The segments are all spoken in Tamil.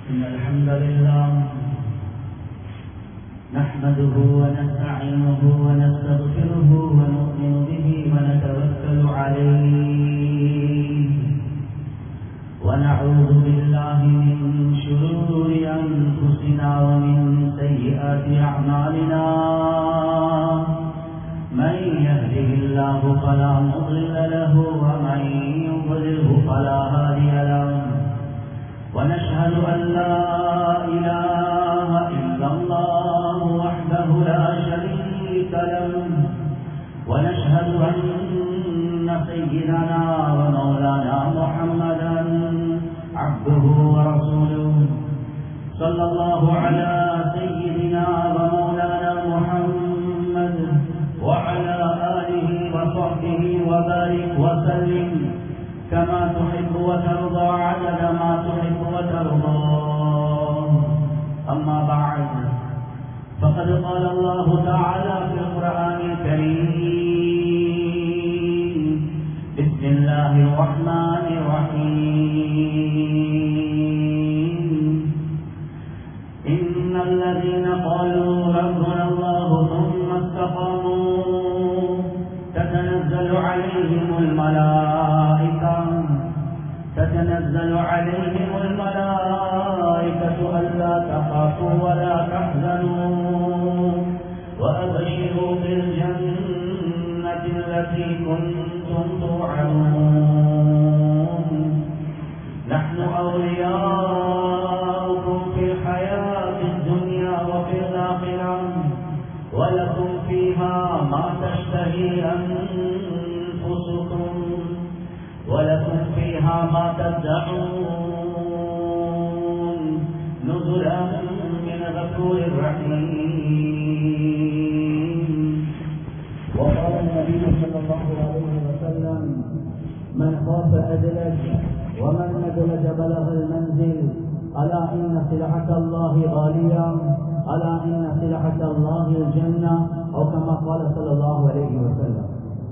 إن الحمد لله نحمده ونستعينه ونستغفره ونؤمن به ونتوكل عليه ونعوذ بالله من شرور أنفسنا ومن سيئات أعمالنا من يهده الله فلا مضل له ومن يضلله فلا هادي له ونشهد أن لا إله إلا الله وحده لا شريك له ونشهد أن سيدنا ومولانا محمدا عبده ورسوله صلى الله على سيدنا ومولانا محمد وعلى آله وصحبه وبارك وسلم كما تحب وترضى عدد ما تحب وترضى أما بعد فقد قال الله تعالى في القرآن الكريم بسم الله الرحمن الرحيم إن الذين قالوا ربنا الله ثم استقاموا تتنزل عليهم الملائكة تتنزل عليهم الملائكة ألا تخافوا ولا تحزنوا وأبشروا بالجنة التي كنتم توعدون نحن أولياؤكم في الحياة الدنيا وفي الآخرة ولكم فيها ما تشتهي أنفسكم ولكم فيها ما تدعون نزلا من غفور رحيم وقال النبي صلى الله عليه وسلم من خاف أدلج ومن ندلج بلغ المنزل ألا إن سلعة الله غالية ألا إن سلعة الله الجنة أو كما قال صلى الله عليه وسلم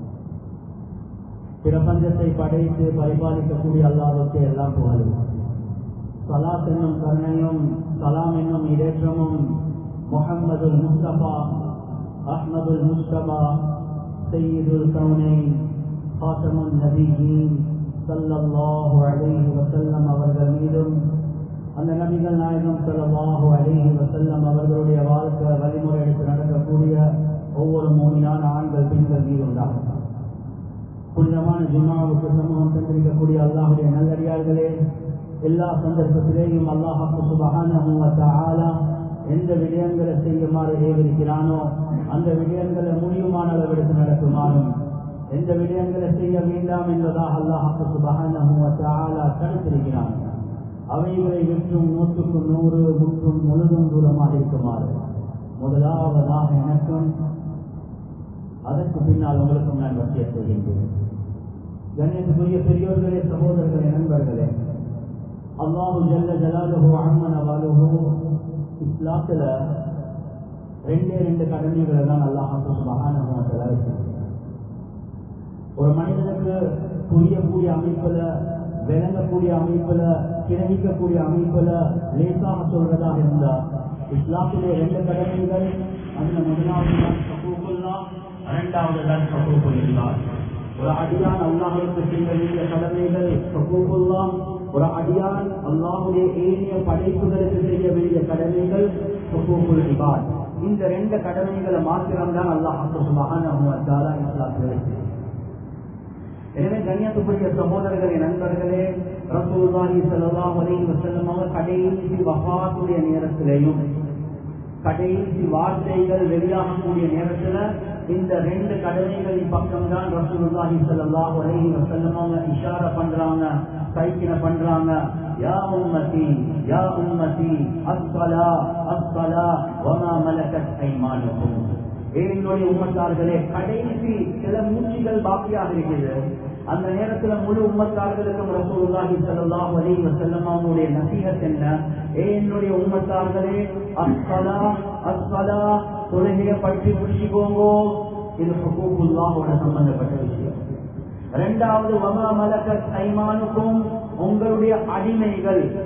பிரபஞ்சத்தை படைத்து பரிபாலிக்கக்கூடிய அல்லாவுக்கு எல்லாம் புகழும் சலாத் என்னும் கருணையும் சலாம் என்னும் இடேற்றமும் முகம்மது முஸ்தபா அஹ்மதுல் முஸ்தபா சையீதுல் கவுனை ஹாசமுன் நபியின் சல்லல்லாஹு அலைஹி வசல்லம் அவர்கள் மீதும் அந்த நபிகள் நாயகம் சல்லாஹு அலிஹி வசல்லம் அவர்களுடைய வாழ்க்கை வழிமுறை எடுத்து நடக்கக்கூடிய ஒவ்வொரு மூணினான ஆண்கள் பெண்கள் மீது உண்டாகும் புனிதமான ஜுமாவுக்கு சமூகம் தந்திருக்கக்கூடிய அல்லாஹுடைய நல்லடியார்களே எல்லா சந்தர்ப்பத்திலேயும் அல்லாஹாக்கு சுபகான எந்த விடயங்களை செய்யுமாறு ஏவிருக்கிறானோ அந்த விடயங்களை முடியுமான அளவிற்கு நடக்குமாறும் எந்த விடயங்களை செய்ய வேண்டாம் என்பதாக அல்லாஹாக்கு சுபகான தடுத்திருக்கிறான் அவைகளை விற்றும் நூற்றுக்கு நூறு முற்றும் முழுதும் தூரமாக இருக்குமாறு முதலாவதாக எனக்கும் அதற்கு பின்னால் உங்களுக்கும் நான் வசிய செய்கின்றேன் கண்ணியத்துக்குரிய பெரியோர்களே சகோதரர்களே நண்பர்களே அல்லாஹு ஜல்ல ஜலாலுஹோ அம்மன வாலுஹோ இஸ்லாத்துல ரெண்டே ரெண்டு கடமைகளை தான் அல்லாஹு மகானமாக செலவிட்டு ஒரு மனிதனுக்கு புரியக்கூடிய அமைப்புல விளங்கக்கூடிய அமைப்புல கிரகிக்கக்கூடிய அமைப்புல லேசாக சொல்றதாக இருந்தா இஸ்லாத்திலே ரெண்டு கடமைகள் அந்த முதலாவது தான் சகூகுல்லாம் இரண்டாவது தான் சகூகுல்லார் ஒரு அடியான் அல்லாஹுக்கு செய்ய வேண்டிய கடமைகள் சகூகுல்லாம் ஒரு அடியான் அல்லாஹுடைய ஏனைய படைப்புகளுக்கு செய்ய வேண்டிய கடமைகள் சகூகுல் இபாத் இந்த ரெண்டு கடமைகளை மாத்திரம்தான் அல்லாஹு சுபகான இஸ்லாத்தில் எனவே கண்ணியத்துக்குரிய சகோதரர்களே நண்பர்களே ரசூல்வாஹி சல்லாஹ் அலி வசல்லம் அவர் கடைசி வஃபாத்துடைய நேரத்திலேயும் கடைசி வார்த்தைகள் வெளியாகக்கூடிய நேரத்துல இந்த ரெண்டு கடமைகளின் பக்கம் தான் ரசூலுல்லாஹி ஸல்லல்லாஹு அலைஹி வஸல்லம் அவங்க இஷார பண்றாங்க சைக்கின பண்றாங்க யா உம்மதி யா உம்மதி அஸ்ஸலா அஸ்ஸலா வமா மலக்கத் ஐமானுக்கும் என்னுடைய உம்மத்தார்களே கடைசி சில மூச்சுகள் பாக்கியாக இருக்கிறது அந்த நேரத்துல முழு உம்மத்தார்களுக்கும் ரசூலுல்லாஹி ஸல்லல்லாஹு அலைஹி வஸல்லம் அவங்களுடைய நசீஹத் என்ன ஏ என்னுடைய உம்மத்தார்களே அஸ்ஸலா அஸ்ஸலா தொழுகையை பற்றி புரிஞ்சுக்கோங்கோ இது ஹுகூக்குல்லாஹோட சம்பந்தப்பட்ட விஷயம் இரண்டாவது வமா மலக்கத் ஐமானுக்கும் உங்களுடைய அடிமைகள்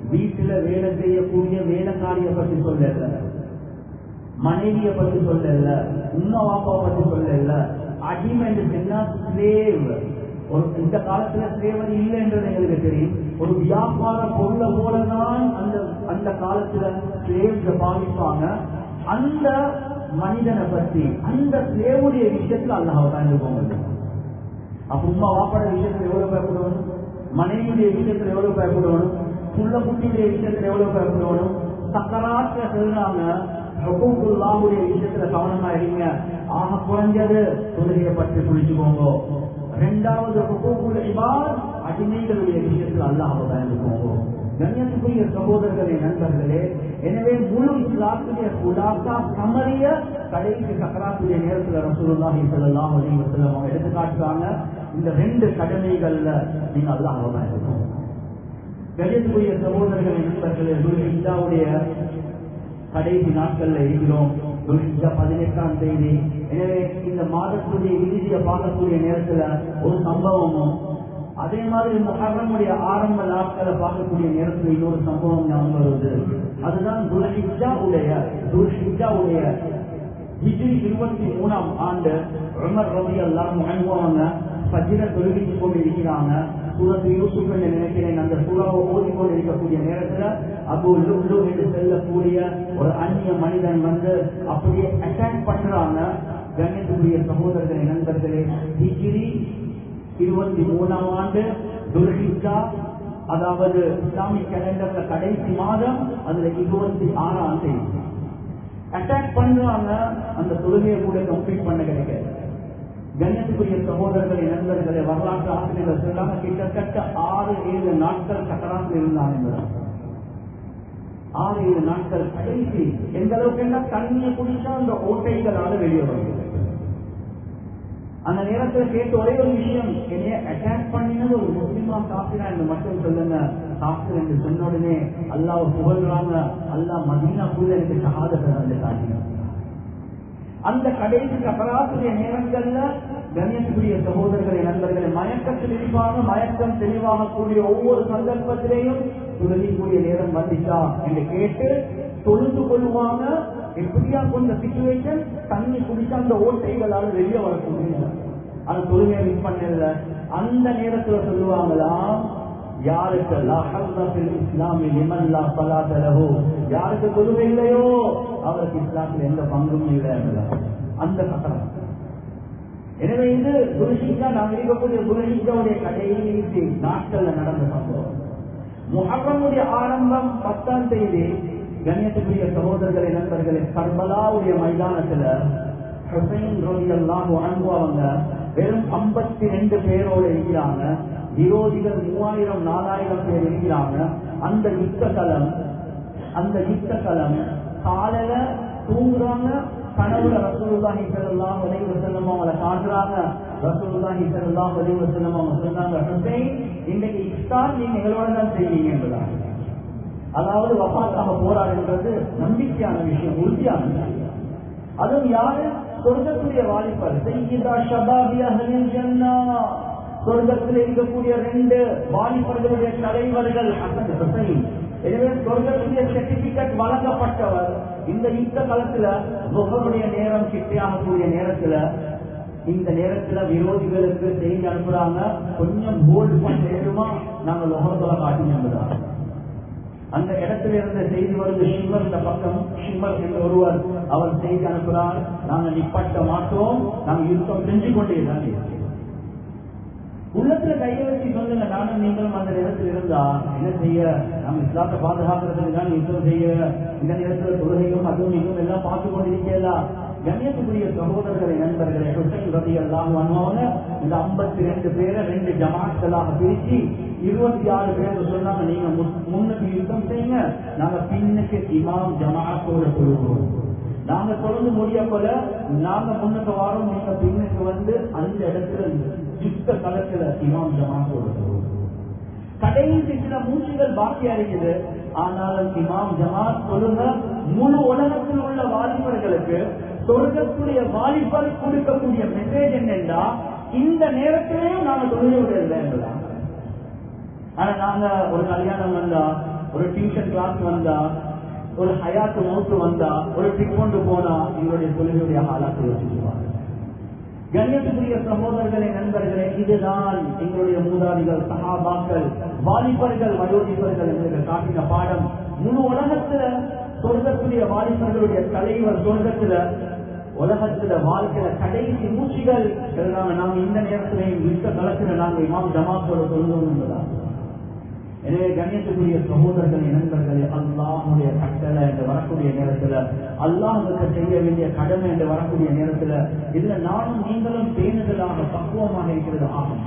வீட்டுல வேலை செய்யக்கூடிய வேலைக்காரிய பத்தி சொல்லல மனைவிய பத்தி சொல்லல உம்மா பாப்பாவை பத்தி சொல்லல அடிமை என்ன ஸ்லேவ் ஒரு இந்த காலத்துல ஸ்லேவரி இல்லை என்றது எங்களுக்கு தெரியும் ஒரு வியாபார பொருளை போலதான் அந்த அந்த காலத்துல ஸ்லேவ்ஸ பாதிப்பாங்க அந்த மனிதனை பத்தி அந்த ஸ்லேவுடைய விஷயத்துல அல்லாஹ் கண்டு போங்க அப்ப உமா வாப்பாட விஷயத்துல எவ்வளவு பயப்படணும் மனைவியுடைய விஷயத்துல எவ்வளவு பயப்படணும் புள்ள குட்டியுடைய விஷயத்துல எவ்வளவு பயப்படணும் சக்கராத்துல சொல்றாங்க ஹுக்குல்லாவுடைய விஷயத்துல கவனமா இருங்க ஆக குறைஞ்சது தொழுகையை பற்றி குளிச்சுக்கோங்க ரெண்டாவது ஹுக்குல் இபாத் அடிமைகளுடைய விஷயத்துல அல்லாஹ் பயந்துக்கோங்க கண்ணியத்துக்குரிய சகோதரர்களே நண்பர்களே எனவே முழு இஸ்லாத்துடைய குலாக்கா கமரிய கடைசி சக்கராத்துடைய நேரத்துல ரசூலுல்லாஹி ஸல்லல்லாஹு அலைஹி வஸல்லம் அவங்க எடுத்து காட்டுறாங்க இந்த ரெண்டு கடமைகள்ல நீங்க அல்லாஹ் பயந்துக்கோங்க கணியத்துக்குரிய சகோதரர்களே நண்பர்களே துல்ஹிஜாவுடைய கடைசி நாட்கள்ல இருக்கிறோம் துல்ஹிஜா பதினெட்டாம் தேதி எனவே இந்த மாதத்துடைய இறுதியை பார்க்கக்கூடிய நேரத்துல ஒரு சம்பவமும் அதே மாதிரி முஹர்ரமுடைய ஆரம்ப நாட்களை பார்க்கக்கூடிய நேரத்தில் இன்னொரு சம்பவம் ஞாபகம் வருது அதுதான் துல்ஹிஜா உடைய துல்ஹிஜா உடைய ஹிஜ்ரி இருபத்தி மூணாம் ஆண்டு உமர் ரவி எல்லாம் அனுபவங்க பஜிர தொழுவிச்சு கொண்டு இருக்கிறாங்க சூரத்து யூசுப் என்று நினைக்கிறேன் அந்த சூறாவை ஓதிக்கொண்டு இருக்கக்கூடிய நேரத்துல அபு லுப்லு என்று செல்லக்கூடிய ஒரு அந்நிய மனிதன் வந்து அப்படியே அட்டாக் பண்றாங்க கண்ணியத்துக்குரிய சகோதரர்களே நண்பர்களே ஹிஜ்ரி இருபத்தி மூணாம் ஆண்டு துல்ஹிஜா அதாவது இஸ்லாமிக் கேலண்டர்ல கடைசி மாதம் அதுல இருபத்தி ஆறாம் தேதி அட்டாக் பண்றாங்க அந்த தொழுகையை கூட கம்ப்ளீட் பண்ண கிடைக்காது கண்ணியத்துக்குரிய சகோதரர்களை நண்பர்களை வரலாற்று ஆசிரியர்கள் சொல்லாம கிட்டத்தட்ட ஆறு ஏழு நாட்கள் சக்கராத்தில் இருந்தாங்க ஆறு ஏழு நாட்கள் கடைசி எந்த அளவுக்கு என்ன தண்ணியை குடிச்சா அந்த ஓட்டைகளால வெளியே வருகிறது அந்த நேரத்துல கேட்ட ஒரே ஒரு விஷயம் என்னைய அட்டாக் பண்ணினது ஒரு முஸ்லிமா காப்பிரா என்று மட்டும் சொல்லுங்க காப்பிர் என்று சொன்ன உடனே அல்லாஹ் புகழ்றாங்க அல்லாஹ் மதீனாக்குள்ள எனக்கு சகாதத்தை வந்து காட்டினார் அந்த கடைசி கபராத்துடைய நேரங்கள்ல கண்ணியத்துக்குரிய சகோதரர்களை நண்பர்களை மயக்கத்தில் இருப்பாங்க மயக்கம் தெளிவாகக்கூடிய ஒவ்வொரு சந்தர்ப்பத்திலேயும் துறவிக்கூடிய நேரம் வந்துச்சா என்று கேட்டு தொழுது கொள்வாங்க எப்படியா கொஞ்ச சுச்சுவேஷன் தண்ணி குடிச்சு அந்த ஓட்டைகளால் வெளியே வரக்கூடிய அந்த தொழுமையை மிஸ் பண்ணல அந்த நேரத்துல சொல்லுவாங்களா யாருக்கு இஸ்லாமி நிமல்லா பலாதரவோ யாருக்கு தொழுகை இல்லையோ அவருக்கு இஸ்லாத்தில் எந்த பங்கும் இல்லை அந்த கட்டணம் எனவே இது குருஷிகா நாம் இருக்கக்கூடிய குருஷிகாவுடைய கடைசி நாட்கள்ல நடந்த சம்பவம் முகம்மனுடைய ஆரம்பம் பத்தாம் தேதி கண்ணியத்துக்குரிய சகோதரர்களை நண்பர்களே கர்பலாவுடைய மைதானத்துல ஹுசைன் ரோதி எல்லாம் அனுபவங்க வெறும் ஐம்பத்தி ரெண்டு பேரோட இருக்கிறாங்க விரோதிகள் மூவாயிரம் நாலாயிரம் பேர் இருக்கிறாங்க அந்த யுத்த களம் அந்த யுத்த களம் காலையில தூங்குறாங்க கனவுல ரசூலுல்லாஹி ஸல்லல்லாஹு அலைஹி வஸல்லம் அவங்கள காட்டுறாங்க ரசூலுல்லாஹி ஸல்லல்லாஹு அலைஹி வஸல்லம் அவங்க சொன்னாங்க ஹுசைன் இன்னைக்கு இஃப்தார் நீங்க எங்களோட தான் செய்வீங்க என்பதாக அதாவது வபாத்தாக போராடுன்றது நம்பிக்கையான விஷயம் உறுதியான விஷயம் அதுவும் யாரு சொர்க்கத்துடைய வாலிபர் செய்கிதா ஷபாபி அஹ்லில் ஜன்னா சொர்க்கத்தில் இருக்கக்கூடிய ரெண்டு வாலிபர்களுடைய தலைவர்கள் ஹசன் ஹுசைன் எனவே சொர்க்கத்துடைய சர்டிபிகேட் வழங்கப்பட்டவர் இந்த யுத்த காலத்துல முகமுடைய நேரம் கிட்டையாகக்கூடிய நேரத்துல இந்த நேரத்துல விரோதிகளுக்கு செய்தி அனுப்புறாங்க கொஞ்சம் ஹோல்ட் பண்ணிடுமா நாங்கள் லோகத்தோட காட்டி நம்புறாங்க அந்த இடத்துல இருந்த செய்தி வருது ஷிம்மர் இந்த பக்கம் ஷிம்மர் என்ற ஒருவர் அவர் செய்தி அனுப்புகிறார் நாங்க நிப்பாட்ட மாட்டோம் நாங்க யுத்தம் செஞ்சு கொண்டே தான் இருக்கிறோம். உள்ளத்துல கையை வச்சு சொல்லுங்க நானும் நீங்களும் அந்த நேரத்தில் இருந்தா என்ன செய்ய நம்ம இஸ்லாத்தை பாதுகாக்கிறதுக்கு தான் யுத்தம் செய்ய இந்த நேரத்துல தொழுகையும் அதுவும் இதுவும் எல்லாம் பார்த்து கொண்டிருக்கலாம் கண்ணியத்துக்குரிய சகோதரர்களை நண்பர்களை ஹுசைன் ரதி எல்லாம் வந்தவங்க இந்த ஐம்பத்தி ரெண்டு பேரை ரெண்டு ஜமாத்களாக பிரிச்சு இருபத்தி ஆறு பேர் சொன்னாங்க நீங்க முன்- முன்னுக்கு யுத்தம் செய்யுங்க நாங்க பின்னுக்கு இமாம் ஜமாத்தோட கொள்கிறோம் நாங்க தொடர்ந்து முடிய போல நாங்க முன்னுக்கு வரோம் நீங்க பின்னுக்கு வந்து அந்த இடத்துல யுத்த களத்துல இமாம் ஜமாத்தோட கொள்கிறோம் கடைசி சில மூச்சுகள் பாக்கி இருக்குது ஆனால் இமாம் ஜமாத் சொல்லுங்க முழு உலகத்தில் உள்ள வாலிபர்களுக்கு சொர்க்கத்துடைய வாலிபர் கொடுக்கக்கூடிய மெசேஜ் என்னென்றா இந்த நேரத்திலேயும் நாங்க தொழிலுடைய இல்லை என்பதான் ஆனா நாங்க ஒரு கல்யாணம் வந்தா ஒரு டியூஷன் கிளாஸ் வந்தா ஒரு ஹயாத்து மௌத்து வந்தா ஒரு ட்ரிப் கொண்டு போனா இவருடைய தொழிலுடைய ஆளாக்கு யோசிச்சுவாங்க கண்ணியத்துக்குரிய சகோதரர்களே நண்பர்களே இதுதான் எங்களுடைய மூதாதிகள் சகாபாக்கள் வாலிபர்கள் வயோதிபர்கள் எங்களுக்கு காட்டின பாடம் முழு உலகத்துல சொர்க்கத்துடைய வாலிபர்களுடைய தலைவர் சொர்க்கத்துல உலகத்துல வாழ்க்கையில கடைசி மூச்சிகள் எழுதாங்க நாங்க இந்த நேரத்திலையும் யுத்த களத்துல நாங்க இமாம் ஜமாத்தோட சொல்லுவோம் என்பதான் எனவே கண்ணியத்துக்குரிய சகோதரர்களே நண்பர்களே அல்லாஹுடைய கட்டளை என்று வரக்கூடிய நேரத்துல அல்லாஹுக்கு செய்ய வேண்டிய கடமை என்று வரக்கூடிய நேரத்துல இதுல நானும் நீங்களும் பேணுதலாக பக்குவமாக இருக்கிறது ஆகும்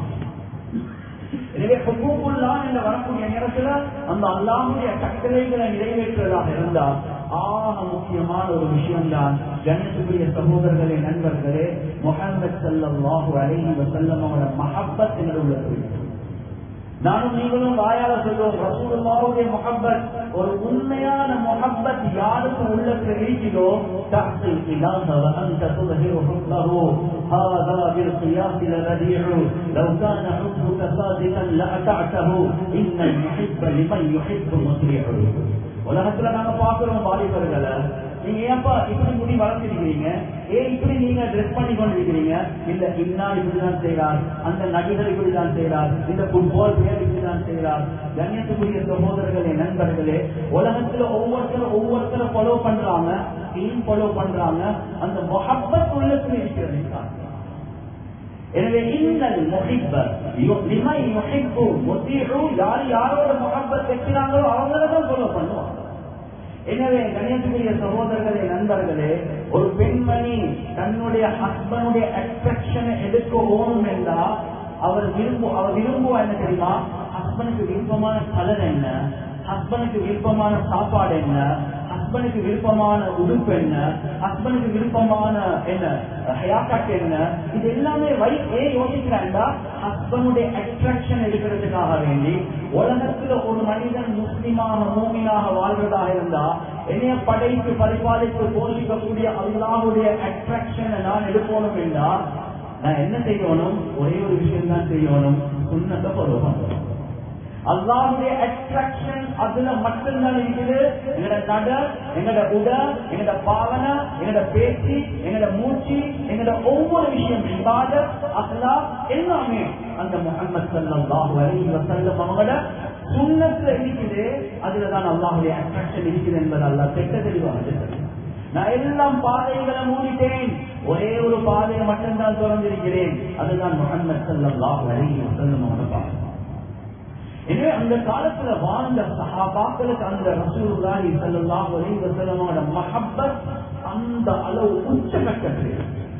எனவே ஹுக்குல்லான் என்று வரக்கூடிய நேரத்துல அந்த அல்லாஹுடைய கட்டளைகளை நிறைவேற்றுவதாக இருந்தால் ஆக முக்கியமான ஒரு விஷயம்தான் கணேசக்குரிய சகோதரர்களே நண்பர்களே முகமது சல்லாஹூ அலைஹி வசல்லம் அவரோட மஹப்பத் என்று உள்ளது நானும் நீங்களும் வாயால சொல்லுவோம் ரசூலுல்லாவுடைய முகப்பத் ஒரு உண்மையான முகப்பத் யாருக்கு உள்ளத்தில் இருக்கிறதோ تحصل إله وأنت تظهر حبه هذا بالقياس لبديع لو كان حبك صادقا لأتعته إن المحب لمن يحب مطيع உலகத்துல நாங்க பாக்குறோம் வாலிபர்களை நீங்க ஏப்பா இப்படி முடி வளர்த்திருக்கிறீங்க ஏன் இப்படி நீங்க ட்ரெஸ் பண்ணி கொண்டிருக்கிறீங்க இல்ல இன்னார் இப்படிதான் செய்யறார் அந்த நடிகர் இப்படிதான் செய்யறார் இந்த ஃபுட்பால் பிளேயர் இப்படிதான் செய்யறார் கண்ணியத்துக்குரிய சகோதரர்களே நண்பர்களே உலகத்துல ஒவ்வொருத்தரும் ஒவ்வொருத்தரை ஃபாலோ பண்றாங்க டீம் ஃபாலோ பண்றாங்க அந்த மொஹப்பத் உள்ளத்துல இருக்கிறது எனவே இன்னல் முஹிப்ப லிமை முஹிப்பு முத்தீஹு யார் யாரோட முஹப்பத் வைக்கிறாங்களோ அவங்கள தான் ஃபாலோ பண்ணுவாங்க எனவே கணேசனுடைய சகோதரர்களே நண்பர்களே ஒரு பெண்மணி தன்னுடைய ஹஸ்பண்டுடைய அட்ராக்ஷனை எடுக்க ஓணும் என்றா அவர் விரும்பு அவர் விரும்புவா என்ன தெரியுமா ஹஸ்பண்டுக்கு விருப்பமான கலர் என்ன ஹஸ்பண்டுக்கு விருப்பமான சாப்பாடு என்ன ஹஸ்பண்டுக்கு விருப்பமான உடுப்பு என்ன ஹஸ்பண்டுக்கு விருப்பமான என்ன ஹேர்கட் என்ன இது எல்லாமே வை ஏன் யோசிக்கிறாண்டா ஹஸ்பண்டுடைய அட்ராக்ஷன் எடுக்கிறதுக்காக வேண்டி உலகத்துல ஒரு மனிதன் முஸ்லிமாக மூமினாக வாழ்றதாக இருந்தா என்னைய படைத்து பரிபாலித்து போஷிக்கக்கூடிய அல்லாவுடைய அட்ராக்ஷனை நான் எடுக்கணும் என்றா நான் என்ன செய்யணும் ஒரே ஒரு விஷயம் தான் செய்யணும் சுண்ணத்தை பருவம் அல்லாவுடைய அட்ராக்ஷன் அதுல மட்டும்தான் இருக்குது எங்கட நட எங்கட உட எங்கட பாவனை எங்கட பேச்சு எங்கட மூச்சு எங்கட ஒவ்வொரு விஷயம் இபாத அஸ்லா எல்லாமே அந்த முகமது சல்லாஹு அலி வசல்லம் அவங்களோட சுண்ணத்துல இருக்குது அதுலதான் அல்லாஹுடைய அட்ராக்ஷன் இருக்குது என்பது அல்லா தெட்ட தெளிவாக நான் எல்லாம் பாதைகளை மூடிட்டேன் ஒரே ஒரு பாதையை மட்டும்தான் திறந்திருக்கிறேன் அதுதான் முகமது சல்லாஹு அலி வசல்லம் அவங்களோட பாதை எனவே அந்த காலத்துல வாழ்ந்த சஹாபாக்களுக்கு அந்த ரசூலுல்லாஹி ஸல்லல்லாஹு அலைஹி வஸல்லமோட மஹப்பத் அந்த அளவு உச்சகட்டத்தில்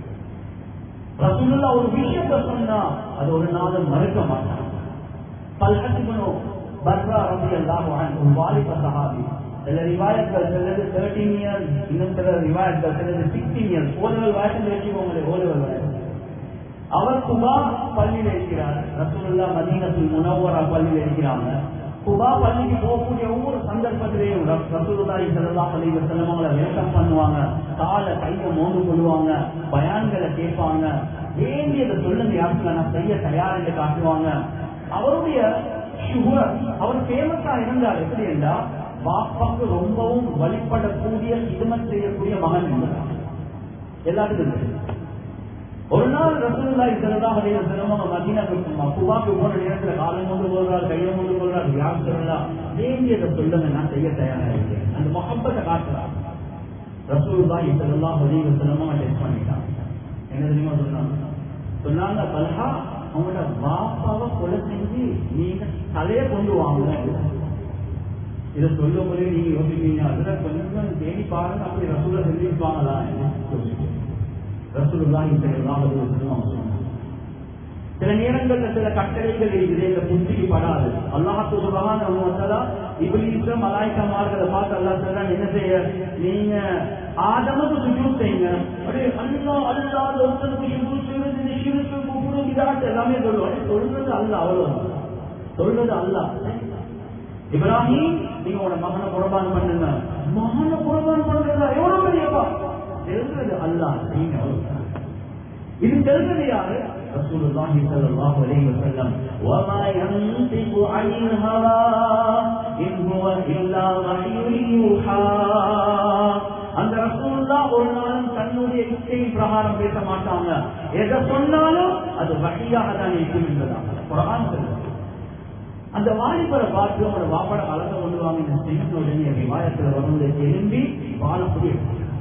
ரசூலுல்லாஹ் ஒரு விஷயத்தை சொன்னா அது ஒரு நாளும் மறுக்க மாட்டாங்க பல்ஹத்திபனு பர்ரா ரலியல்லாஹு அன்ஹு ஒரு வாலிப சஹாபி சில ரிவாயத்கள் சிலது தேர்ட்டீன் இயர்ஸ் இன்னும் சில ரிவாயத்கள் சிலது சிக்ஸ்டீன் இயர்ஸ் ஓலவல் வயசுல வச்சுக்கோங்களே ஓலவல் வயசு அவர் குபா பள்ளியில் இருக்கிறார் ரசூலுல்லா மதீனத்துல் முனவரா பள்ளியில் இருக்கிறாங்க குபா பள்ளிக்கு போகக்கூடிய ஒவ்வொரு சந்தர்ப்பத்திலேயும் ரசூலுல்லாஹி ஸல்லல்லாஹு அலைஹி வஸல்லம் அவங்களை வெல்கம் பண்ணுவாங்க கால கையை மோந்து கொள்வாங்க பயான்களை கேட்பாங்க வேண்டியதை சொல்லுங்க யாருக்கு நான் செய்ய தயார் என்று காட்டுவாங்க அவருடைய சுகர் அவர் ஃபேமஸா இருந்தார் எப்படி என்றா பாப்பாக்கு ரொம்பவும் வழிபடக்கூடிய இதுமத் செய்யக்கூடிய மகன் என்பதார் எல்லாத்துக்கும் தெரியும் ஒரு நாள் ரசூலுல்லாஹி ஸல்லல்லாஹு அலைஹி வஸல்லம் அவங்க மதீனாக்கு குபாக்கு போன நேரத்துல காலம் கொண்டு போறார் கையை கொண்டு போறார் யார் சொல்லலாம் வேண்டியதை சொல்லுங்க நான் செய்ய தயாரா இருக்கேன் அந்த முகப்பத்தை காட்டுறார் ரசூலுல்லாஹி ஸல்லல்லாஹு அலைஹி வஸல்லம் அவங்க டெஸ்ட் பண்ணிட்டாங்க என்ன தெரியுமா சொன்னாங்க சொன்னாங்க பல்ஹா அவங்களோட பாப்பாவை கொலை செஞ்சு நீங்க தலையை கொண்டு வாங்க இதை சொல்லும் போதே நீங்க யோசிப்பீங்க அதுல கொஞ்சம் தேடி பாருங்க அப்படி ரசூல செஞ்சிருப்பாங்களா ரசூலுல்லாஹி ஸல்லல்லாஹு அலைஹி வஸல்லம் சொன்னாங்க சில நேரங்கள்ல சில கட்டளைகள் இருக்குது இந்த புத்திக்கு படாது அல்லாஹ் சுபஹானஹு வ தஆலா இப்லீஸ மலாயிகமார்களை பார்த்து அல்லாஹ் சொல்றான் என்ன செய்ய நீங்க ஆதமுக்கு சுஜூத் செய்யுங்க அப்படியே அல்லாஹ் அல்லாஹ் ஒருத்தருக்கு சுஜூத் செய்வது இந்த ஷிருக்கு குஃப்ரு பிதாத் எல்லாமே சொல்லுவாங்க சொல்றது அல்லாஹ் அவ்வளவு சொல்றது அல்லாஹ் இப்ராஹிம் நீங்க உங்களோட மகனை குர்பான் பண்ணுங்க மகனை குர்பான் பண்றதா எவ்வளவு பெரியப்பா தெரிஞ்சது அல்லாஹ் நீங்க இது தெரிஞ்சது யாரு رسول الله صلى الله عليه وسلم وما ينطق عن الهوى إن هو إلا وحي يوحى அந்த ரசூல்லா ஒரு நாளும் தன்னுடைய இச்சையின் பிரகாரம் பேச மாட்டாங்க எதை சொன்னாலும் அது வகையாக தான் இருக்கும் என்பதாக குரான் சொல்லுது அந்த வாலிபரை பார்த்து அவங்களோட வாப்பட அழக கொண்டுவாங்க இந்த செய்தி உடனே விவாதத்தில் வந்து எழும்பி வாழக்கூடிய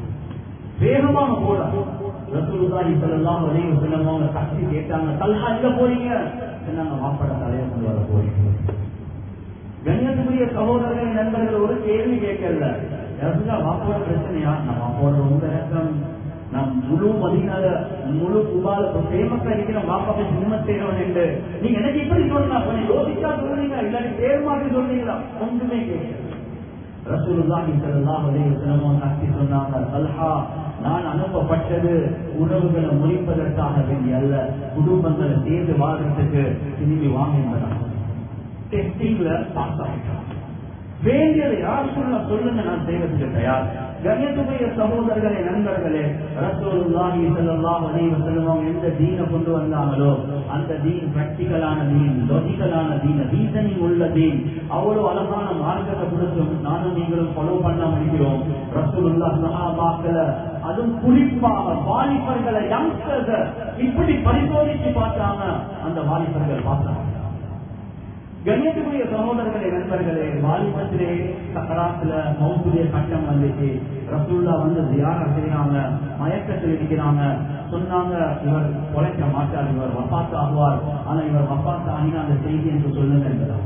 வேகமாக போல ரசூலுல்லாஹி ஸல்லல்லாஹு அலைஹி வஸல்லம் அவங்க கத்தி கேட்டாங்க தல்ஹா எங்க போறீங்க சொன்னாங்க வாப்பட தலையை கொண்டு வர போறீங்க கண்ணியத்துக்குரிய சகோதரர்கள் நண்பர்கள் ஒரு கேள்வி கேட்கல ரசூலா வாப்போட பிரச்சனையா நான் வாப்போட ரொம்ப இறக்கம் நான் முழு மதினால முழு குபால ஃபேமஸா இருக்கிற வாப்பாவை சினிமா செய்யறவன் என்று நீங்க எனக்கு இப்படி சொல்லலாம் கொஞ்சம் யோசிச்சா சொல்றீங்க இல்லாட்டி பேர் மாற்றி சொல்றீங்களா ஒன்றுமே கேட்கல ரசூலுல்லாஹி ஸல்லல்லாஹு அலைஹி வஸல்லம் கத்தி சொன்னாங்க தல்ஹா நான் அனுப்பப்பட்டது உறவுகளை முறிப்பதற்காக வேண்டி அல்ல குடும்பங்களை சேர்ந்து வாழ்றதுக்கு திரும்பி வாங்க என்பதாக டெஸ்டிங்ல பாஸ் ஆகிட்டோம் வேண்டியதை யார் சொல்ல சொல்லுங்க நான் செய்வதற்கு தயார் கண்ணியத்துக்குரிய சகோதரர்களே நண்பர்களே ரசூலுல்லாஹி ஸல்லல்லாஹு அலைஹி வஸல்லம் எந்த தீனை கொண்டு வந்தாங்களோ அந்த தீன் பிராக்டிகலான தீன் லாஜிக்கலான தீன் ரீசனிங் உள்ள தீன் அவ்வளவு அழகான மார்க்கத்தை கொடுத்தும் நானும் நீங்களும் ஃபாலோ பண்ணாம இருக்கிறோம் ரசூலுல்லாஹ் சஹாபாக்களை அதுவும் குறிப்பாக வாலிபர்களை யங்ஸ்டர்ஸ் இப்படி பரிசோதிச்சு பார்த்தாங்க அந்த வாலிபர்கள் பார்த்தாங்க கண்ணியத்துக்குரிய சகோதரர்களே நண்பர்களே வாலிபத்திலே சக்கராத்துல மௌத்துடைய கட்டம் வந்துச்சு ரசூல்லா வந்து தியானா செய்யறாங்க மயக்கத்தில் இருக்கிறாங்க சொன்னாங்க இவர் குறைக்க மாட்டார் இவர் வப்பாத்து ஆகுவார் ஆனா இவர் வப்பாத்து ஆகினா அந்த செய்தி என்று சொல்லுங்க என்பதா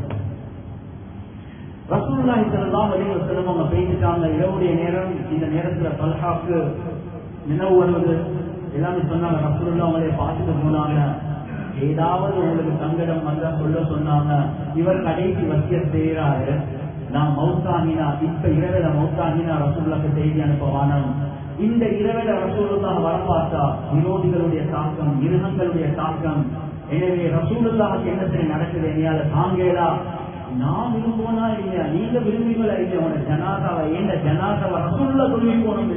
ரசூல்லாஹி ஸல்லல்லாஹு அலைஹி வஸல்லம் அவங்க பேசிட்டாங்க இரவுடைய நேரம் இந்த நேரத்துல பல்ஹாக்கு நினைவு வருவது எல்லாமே சொன்னாங்க ரசூலுல்லாஹ் அவங்களே பார்த்துட்டு போனாங்க ஏதாவது உங்களுக்கு சங்கடம் வந்தா சொல்ல சொன்னாங்க இவர் கடைசி வசிய செய்யறாரு நான் மௌத்தாகினா இப்ப இரவில மௌத்தாகினா ரசூலுக்கு செய்தி அனுப்பவானம் இந்த இரவில ரசூலுல்லாஹ் வர பார்த்தா விரோதிகளுடைய தாக்கம் மிருகங்களுடைய தாக்கம் எனவே ரசூலுல்லாஹுக்கு என்ன செய்ய நடக்குது என்னையால தாங்கேடா நான் விரும்புவனா இல்லையா நீங்க விரும்புவீங்களா இல்லையா உன ஜனாதாவை ஏண்ட ஜனாதாவை ரசூல்ல சொல்லி போகணும்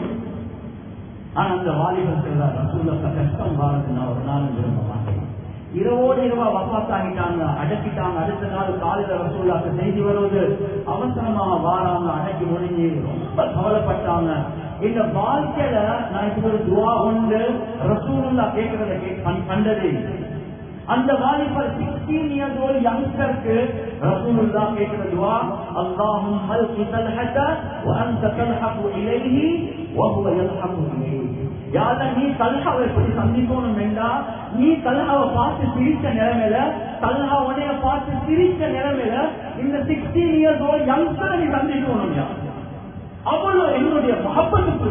ஆனா அந்த வாலிபர் சொல்றார் ரசூல்ல கஷ்டம் வாரது நான் ஒரு நாள் விரும்ப மாட்டேன் இரவோடு இரவா வப்பாத்தாகிட்டாங்க அடக்கிட்டாங்க அடுத்த நாள் காலையில ரசூல்லாக்கு செய்தி வருவது அவசரமா வாராங்க அடக்கி முடிஞ்சு ரொம்ப கவலைப்பட்டாங்க இந்த வாழ்க்கையில நான் இப்ப ஒரு துவா உண்டு ரசூலுல்லா கேட்கறத கண்டது அந்த வாலிபர் சிக்ஸ்டீன் இயர்ஸ் ஓல்ட் யங்ஸ்டருக்கு ரசூலுல்லா கேட்கிற துவா அல்லாஹும் ஹல்கி தல்ஹத وانت تلحق اليه وهو يلحق اليه யாத நீ தல்ஹாவை எப்படி சந்திக்கணும் வேண்டா நீ தல்ஹாவை பார்த்து சிரிச்ச நிலைமையில தல்ஹா உடைய பார்த்து சிரிச்ச நிலைமையில இந்த சிக்ஸ்டீன் இயர்ஸ் ஓல்ட் யங்ஸ்டரை நீ சந்திக்கணும் யா அவ்வளவு என்னுடைய மகப்பத்து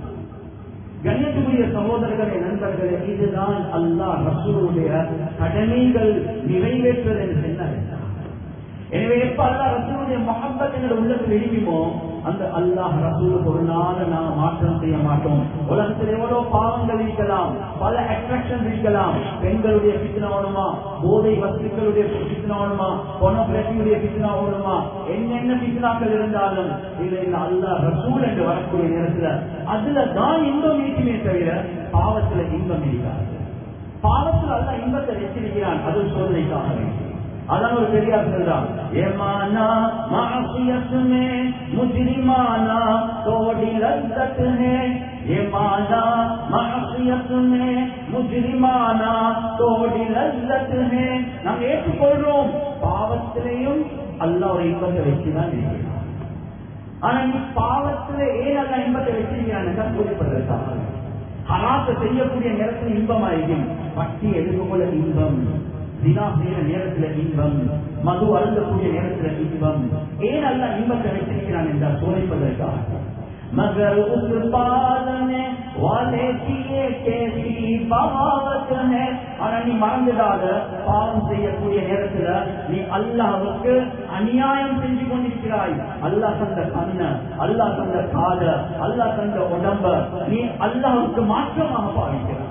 கண்ணியத்துக்குரிய சகோதரர்களே நண்பர்களே இதுதான் அல்லாஹ் ரசூலுடைய கடமைகள் நிறைவேற்றுவது என்று சொன்னார் எனவே எப்ப அல்லா ரசூலுடைய மகப்பத் என்ற உள்ளத்தில் எழுதிமோ அந்த அல்லாஹ் ரசூலுக்கு ஒரு நாள் நாம் மாற்றம் செய்ய மாட்டோம் உலகத்தில் எவ்வளவு பாவங்கள் இருக்கலாம் பல அட்ராக்ஷன் இருக்கலாம் பெண்களுடைய பிச்சனை ஓடுமா போதை வஸ்துக்களுடைய பிச்சனை ஓடுமா பொனோகிராபியுடைய பிச்சனை ஓடுமா என்னென்ன பிச்சனாக்கள் இருந்தாலும் இல்ல இல்ல அல்லாஹ் ரசூல் என்று வரக்கூடிய நேரத்துல அதுல தான் இன்பம் இருக்குமே தவிர பாவத்துல இன்பம் இருக்காது பாவத்தில் அல்ல இன்பத்தை வச்சிருக்கிறான் அது சோதனைக்காக வேண்டும் அதான் ஒரு பெரியார் சொல்றான் ஏமானா மாசியத் மே முஜ்ரிமானா தோடி லzzत है ये माना मासियत में முஜ்ரிமானா தோடி லzzत है நாம் ஏற்றுக்கொள்றோம் பாவத்திலையும் அல்லாஹ் ஒரு இன்பத்தை வச்சுதான் இருக்கிறான் ஆனா நீ பாவத்துல ஏன் அல்ல இன்பத்தை வச்சிருக்கிறான் கூறப்படுறதுக்காக ஹராத்தை செய்யக்கூடிய நேரத்தில் இன்பமாயிருக்கும் பட்டி எடுக்கக்கூடிய இன்பம் தினா செய்யற நேரத்துல இன்பம் மது அருந்தக்கூடிய நேரத்துல இன்பம் ஏன் அல்ல இன்பத்தை வைத்திருக்கிறான் என்றால் சோதிப்பதற்காக मगर उस पालने वाले की ये कैसी बगावत है ஆனா நீ மறந்துடாத பாவம் செய்யக்கூடிய நேரத்துல நீ அல்லாஹ்வுக்கு அநியாயம் செஞ்சு கொண்டிருக்கிறாய் அல்லாஹ் தந்த கண்ண அல்லாஹ் தந்த காத அல்லாஹ் தந்த உடம்ப நீ அல்லாஹ்வுக்கு மாற்றமாக பாவிக்கிறாய்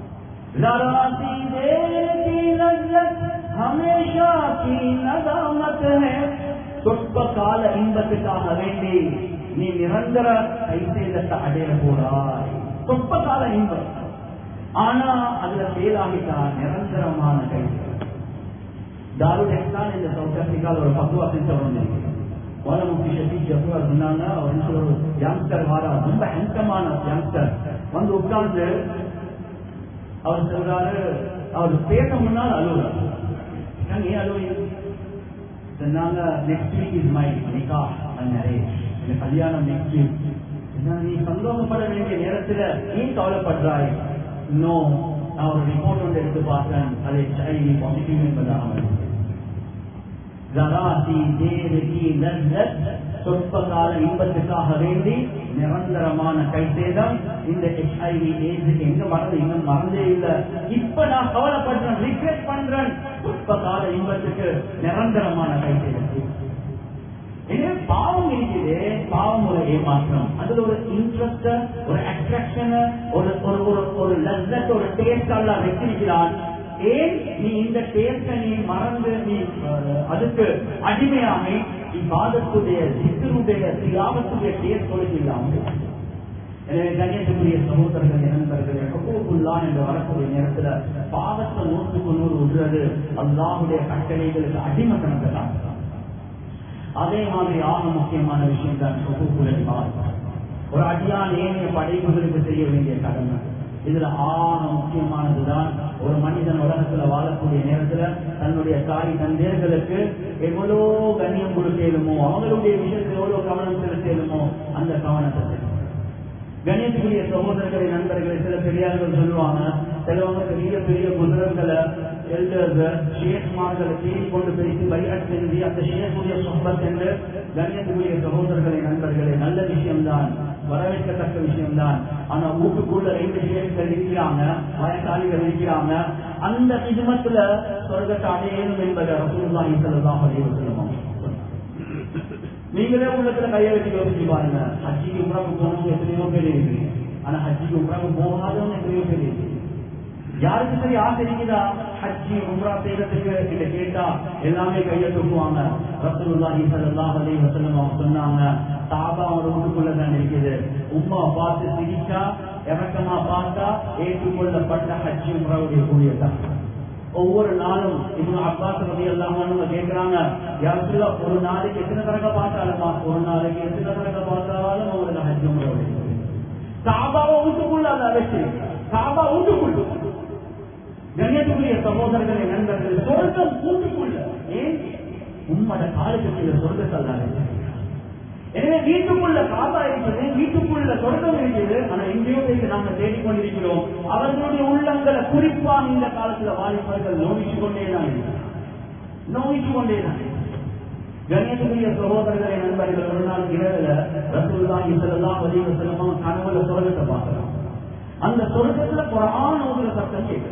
जरा सी देर की लज्जत हमेशा की नदामत है சொற்ப கால இன்பத்துக்காக வேண்டி நீ நிரந்தர கைசேதத்தை அடைய போறாய் சொற்ப கால இன்பம் ஆனா அதுல ஃபெயில் ஆகிட்டா நிரந்தரமான கைது தாருல் எக்ஸான் இந்த சவுத் ஆப்பிரிக்கால ஒரு பத்துவா சென்டர் ஒன்று மோல முஃப்தி ஷபீக் ஜஃபர் சொன்னாங்க அவர் ஒரு யங்ஸ்டர் வாரா ரொம்ப ஹென்சமான யங்ஸ்டர் வந்து உட்கார்ந்து அவர் சொல்றாரு அவர் பேச முன்னால் அழுகுறாரு நாங்க ஏன் அழுவீங்க சொன்னாங்க நெக்ஸ்ட் வீக் இஸ் மை நிகா மை மேரேஜ் இந்த கல்யாணம் நெக்ஸ்ட் வீக் நீ சந்தோஷப்பட வேண்டிய நேரத்துல நீ கவலைப்படுறாய் நோ நான் ஒரு ரிப்போர்ட் ஒன்று எடுத்து பார்த்தேன் அதை ஹெச்ஐவி பாசிட்டிவ் என்பதாக ஜராசி தேவகி லல்லத் சொற்ப கால இன்பத்துக்காக வேண்டி நிரந்தரமான கைசேதம் இந்த ஹெச்ஐவி ஏஜ் எங்க மறந்து இன்னும் மறந்தே இல்லை இப்ப நான் கவலைப்படுறேன் ரிக்ரெட் பண்றேன் சொற்ப கால இன்பத்துக்கு நிரந்தரமான கைசேதம் எனவே பாவம் இருக்குது பாவம் ஒரு ஏமாற்றம் அதுல ஒரு இன்ட்ரெஸ்ட் ஒரு அட்ராக்ஷன் ஒரு ஒரு ஒரு ஒரு லெசட் ஒரு டேஸ்ட் எல்லாம் வச்சிருக்கிறான் ஏன் நீ இந்த டேஸ்ட நீ மறந்து நீ அஹ், அதுக்கு அடிமையாகி இவ்வாதத்துடைய சித்தருடைய தியாகத்துடைய டேஸ்ட் கொடுக்க இல்லாமல் எனவே கண்ணியத்துக்குரிய சகோதரர்கள் நண்பர்கள் ஹக்கூக்குல்லான் என்று வரக்கூடிய நேரத்துல பாவத்தை நூற்றுக்கு நூறு விடுறது அல்லாஹுடைய கட்டளைகளுக்கு அடிமை கணக்கு தான் அதே மாதிரி ஆக முக்கியமான விஷயம் தான் ஹக்கூக்குல் ஒரு அடியான் ஏனைய படைப்புகளுக்கு செய்ய வேண்டிய கடமை இதுல ஆக முக்கியமானதுதான் ஒரு மனிதன் உலகத்துல வாழக்கூடிய நேரத்துல தன்னுடைய தாய் தந்தையர்களுக்கு எவ்வளோ கண்ணியம் கொடுக்கலுமோ அவங்களுடைய விஷயத்துல எவ்வளவு கவனம் செலுத்தலுமோ அந்த கவனத்தை செலுத்தணும். கணியத்துக்குரிய சகோதரர்களை நண்பர்களை சில பெரியார்கள் சொல்லுவாங்க சிலவங்க பெரிய பெரிய குதிரங்களை எல்டர்ஸ் ஷேக்மார்களை தேடி கொண்டு பேசி பையட் எழுதி அந்த ஷேக்குடைய சொம்பத் என்று கண்ணியத்துக்குரிய சகோதரர்களை நண்பர்களே நல்ல விஷயம்தான் வரவேற்கத்தக்க விஷயம்தான் ஆனா வீட்டுக்குள்ள ரெண்டு ஷேக்குகள் இருக்கிறாங்க வயசாளிகள் இருக்கிறாங்க அந்த நிஜமத்துல சொர்க்கத்தை அடையணும் என்பதை ரசூலுல்லாஹி ஸல்லல்லாஹு அலைஹி வஸல்லம் நீங்களே உள்ளத்துல கையை வச்சு யோசிச்சு பாருங்க ஹஜ்ஜிக்கு உம்ராக்கு போனவங்க எத்தனையோ பேர் இருக்கிறீங்க ஆனா ஹஜ்ஜிக்கு உம்ராக்கு போகாதவங்க எத்தனையோ பேர் இருக்கிறீங்க யாருக்கு சரி ஆசை இருக்குதா ஹஜ்ஜி உம்ரா செய்யறதுக்கு கிட்ட கேட்டா எல்லாமே கையை தூக்குவாங்க ரசூலுல்லாஹி ஸல்லல்லாஹு அலைஹி வஸல்லம் அவங்க சொன்னாங்க சாபா ஒரு வீட்டுக்குள்ள தான் இருக்குது உம்மா பார்த்து சிரிச்சா இறக்கமா பார்த்தா ஏற்றுக்கொள்ளப்பட்ட ஹஜ்ஜி உம்ராவுடைய கூலியத்தான் ஒவ்வொரு நாளும் இவங்க அப்பாஸ் ரவி எல்லாம் கேட்கிறாங்க யாருக்குள்ள ஒரு நாளைக்கு எத்தனை தடவை பார்த்தாலுமா ஒரு நாளைக்கு எத்தனை தடவை பார்த்தாலும் அவங்களுக்கு ஹஜ் உம்ரா சாபாவை வீட்டுக்குள்ள அதை வச்சு சாபா வீட்டுக்குள்ள கண்ணியத்துக்குரிய சகோதரர்களை நண்பர்கள் சொர்க்கம் வீட்டுக்குள்ள ஏன் உம்மட காலத்துக்குள்ள சொர்க்கத்தல்லாது எனவே வீட்டுக்குள்ள காபா இருக்குது வீட்டுக்குள்ள சொர்க்கம் இருக்குது ஆனா எங்கேயோ போய் நாங்க தேடிக்கொண்டிருக்கிறோம் அவர்களுடைய உள்ளங்களை குறிப்பா இந்த காலத்துல வாலிபர்கள் நோவிச்சு கொண்டே தான் இருக்கிறார். நோவிச்சு கொண்டே தான் இருக்கிறார். கண்ணியத்துக்குரிய சகோதரர்களை நண்பர்கள் ஒரு நாள் இரவுல ரசூலுல்லாஹி ஸல்லல்லாஹு அலைஹி வஸல்லம் கனவுல சொர்க்கத்தை பார்க்கிறான் அந்த சொர்க்கத்துல குர்ஆன் ஓதுற சத்தம் கேட்குது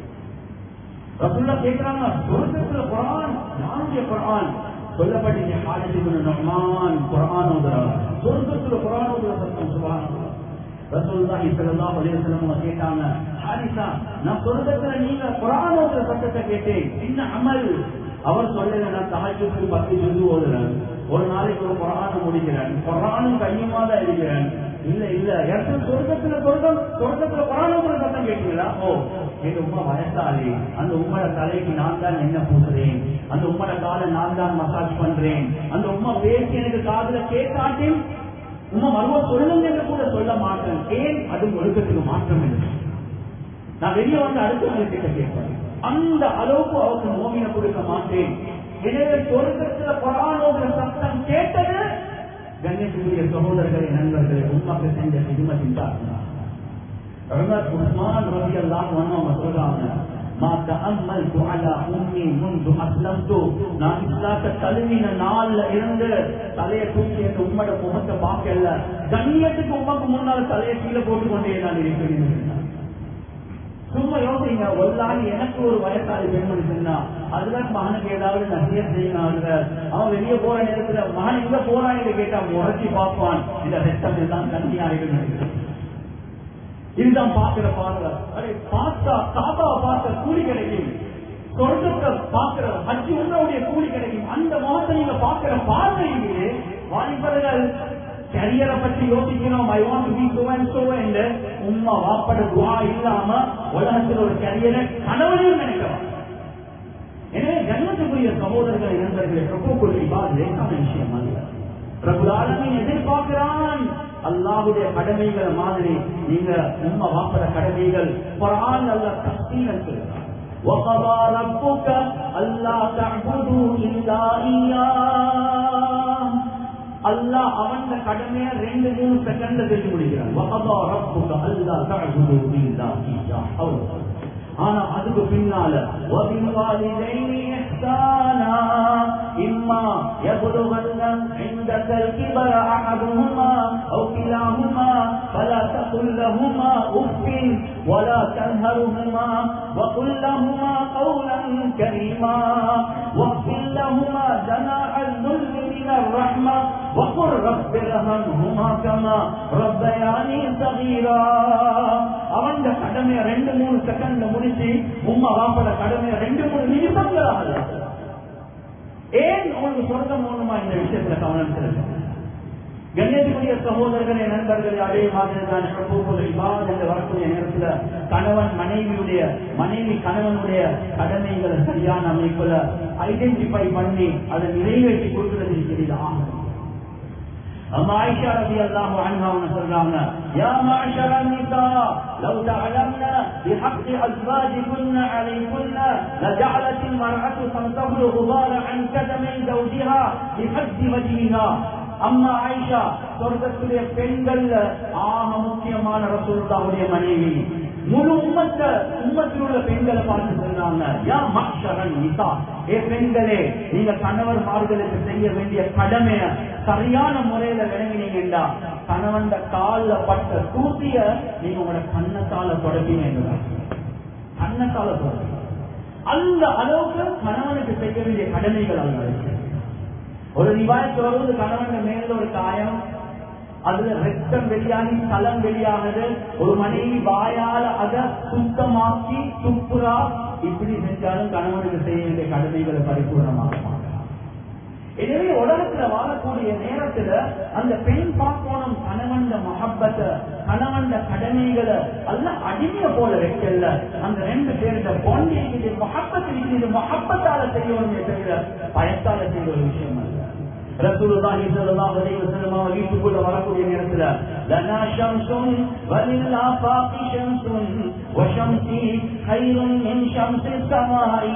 ரசூல்லா கேட்கிறாங்க சொர்க்கத்துல குர்ஆன் யாருடைய குர்ஆன் சொல்லப்பட்டீங்க ஹாலித் இப்னு நுஹ்மான் குர்ஆன் ஓதுறாங்க சொர்க்கத்துல குர்ஆன் ஓதுற சத்தம் சுப்ஹானல்லாஹ் ரசூலுல்லாஹி ஸல்லல்லாஹு அலைஹி வஸல்லம் கேட்டாங்க ஹாரிசா நான் சொர்க்கத்துல நீங்க குர்ஆன் ஓதுற சத்தத்தை கேட்டேன் என்ன அமல் அவர் சொல்லல நான் தஹஜ்ஜுக்கு பத்து ஜுது ஓதுறேன் ஒரு நாளைக்கு ஒரு குரான முடிக்கிறேன் குரானும் கையுமா தான் இருக்கிறேன் இல்ல இல்ல எனக்கு சொர்க்கத்துல சொர்க்கம் சொர்க்கத்துல குரான ஒரு சத்தம் கேட்டீங்களா ஓ எங்க உமா வயசாளி அந்த உம்மோட தலைக்கு நான் தான் என்ன பூசுறேன் அந்த உம்மோட காலை நான் தான் மசாஜ் பண்றேன் அந்த உம்மா பேசி எனக்கு காதுல கேட்காட்டேன் உம்மா மறுவ சொல்லுங்க என்று கூட சொல்ல மாட்டேன் ஏன் அது ஒழுக்கத்துக்கு மாற்றம் இல்லை நான் வெளியே வந்து அடுத்த கிட்ட கேட்பேன் அந்த அளவுக்கு அவருக்கு நோவினை கொடுக்க மாட்டேன் எனவே சொர்க்கத்துல குரானோட சத்தம் கேட்டது கண்ணியத்துக்குரிய சகோதரர்களை நண்பர்களை உண்மைக்கு செஞ்ச சிறுமத்தின் தான் உஸ்மான் ரவி எல்லாம் அவங்க சொல்றாங்க ما تأملت على أمي منذ أسلمت நான் இஸ்லாத்தை தழுவின நாள்ல இருந்து தலையை தூக்கி என் உம்மோட முகத்தை பார்க்கல கண்ணியத்துக்கு உமக்கு முன்னால தலையை கீழே போட்டு கொண்டே நான் இருக்கிறேன் சும்மா யோசிங்க ஒல்லாடி எனக்கு ஒரு வயசாளி பெண்மணி சொன்னா அதுதான் மகனுக்கு ஏதாவது நசிய செய்யணும் அவன் வெளியே போற நேரத்துல மகன் இங்க போறான்னு கேட்டா முறைச்சி பார்ப்பான் இந்த ரத்தம் எல்லாம் தண்ணியாக இதுதான் பாக்குற பார்வை அடே பார்த்தா தாத்தா பார்த்த கூலி கிடைக்கும் சொர்க்கத்தை பார்க்கிற ஹஜ்ஜி உங்களுடைய கூலி கிடைக்கும் அந்த முகத்தை நீங்க பார்க்கிற பார்வையிலே வாலிபர்கள் கரியரை பற்றி யோசிக்கணும் I want to be so and so என்று உம்மா வாப்பட துவா இல்லாம உலகத்தில் ஒரு கரியரை கனவுலையும் நினைக்கலாம் எனவே ஜன்னத்துக்குரிய சகோதரர்கள் இளைஞர்களை பிரபுக்குரிய லேசான விஷயம் அல்ல பிரபுலாலமின் எதிர்பார்க்கிறான் அல்லாஹுடைய கடமைகள் மாதிரி நீங்க உண்மை வாப்பட கடமைகள் குரான் அல்ல தஸ்தீனல் சொல்கிறான் وقضى ربك ألا تعبدوا إلا إياه அல்லாஹ் அவன் கடமைய ரெண்டு மூணு செகண்ட்ல செஞ்சு முடிக்கிறான் وقضى ربك ألا تعبدوا إلا إياه அவ்வளவு ஆனா அதுக்கு பின்னால وبالوالدين إحسانا إما يبلغن عندك الكبر أحدهما أو كلاهما فلا تقل لهما أف ولا تنهرهما وقل لهما قولا كريما واغفر لهما جناح الذل من الرحمة وقل رب ارحمهما كما ربياني صغيرا அவன் கடமையை ரெண்டு மூணு செகண்ட்ல முடிச்சு உம்மா வாப்பட கடமையை ரெண்டு மூணு நிமிஷங்கள் ஆகுது ஏன் உங்களுக்கு சொர்க்கம் வேணுமா இந்த விஷயத்துல கவனம் செலுத்த கண்ணியத்துக்குரிய சகோதரர்களே நண்பர்களே அதே மாதிரி தான் என்று வரக்கூடிய நேரத்துல கணவன் மனைவியுடைய மனைவி கணவனுடைய கடமைகளை சரியான அமைப்புல ஐடென்டிஃபை பண்ணி அதை நிறைவேற்றி கொடுக்கிறது இருக்கிறது ஆகும் أما عائشة رضي الله عنها ونصرنا يا معشر النساء لو تعلمن بحق أزواجكن عليكن لجعلت المرأة تنتظر الغبار عن قدمي زوجها بحد وجهها அம்மா ஆயிஷா சொர்க்கத்துடைய பெண்கள் ஆக முக்கியமான ரசூலுல்லாவுடைய மனைவி முழு உம்மத்த உம்மத்தில் உள்ள பெண்களை பார்த்து சொன்னாங்க யா மக்ஷரன் நிசா ஏ பெண்களே நீங்க கணவர்மார்களுக்கு செய்ய வேண்டிய கடமைய சரியான முறையில விளங்கினீங்கடா கணவன் கால பட்ட தூசிய நீங்க உங்களோட கண்ணத்தால தொடங்கினீங்க கண்ணத்தால தொடங்கி அந்த அளவுக்கு கணவனுக்கு செய்ய வேண்டிய கடமைகள் அல்ல இருக்கு ஒரு ரிவாயத்து வருவது கணவன் மேல ஒரு காயம் அதுல ரத்தம் வெளியாகி தலம் வெளியானது ஒரு மனைவி வாயால அதை சுத்தமாக்கி துப்புரா இப்படி செஞ்சாலும் கணவனுக்கு செய்ய வேண்டிய கடமைகளை பரிபூர்ணமாக எனவே உலகத்துல வாழக்கூடிய நேரத்துல அந்த பெண் பார்க்கணும் கணவன் மகப்பத்தை கணவன் கடமைகளை அல்ல அடிமைய போல வைக்கல அந்த ரெண்டு பேருடைய பாண்டியை மகப்பத்தில் மகப்பத்தால செய்யணுமே தவிர பயத்தால செய்த ஒரு விஷயம் அல்ல ரசூலுல்லாஹி ஸல்லல்லாஹு அலைஹி வஸல்லம் அவங்க வீட்டுக்குள்ள வரக்கூடிய நேரத்துல லனா ஷம்சுன் வலில் ஆஃபாகி ஷம்சுன் வஷம்சி கைருன் மின் ஷம்சி ஸமாஇ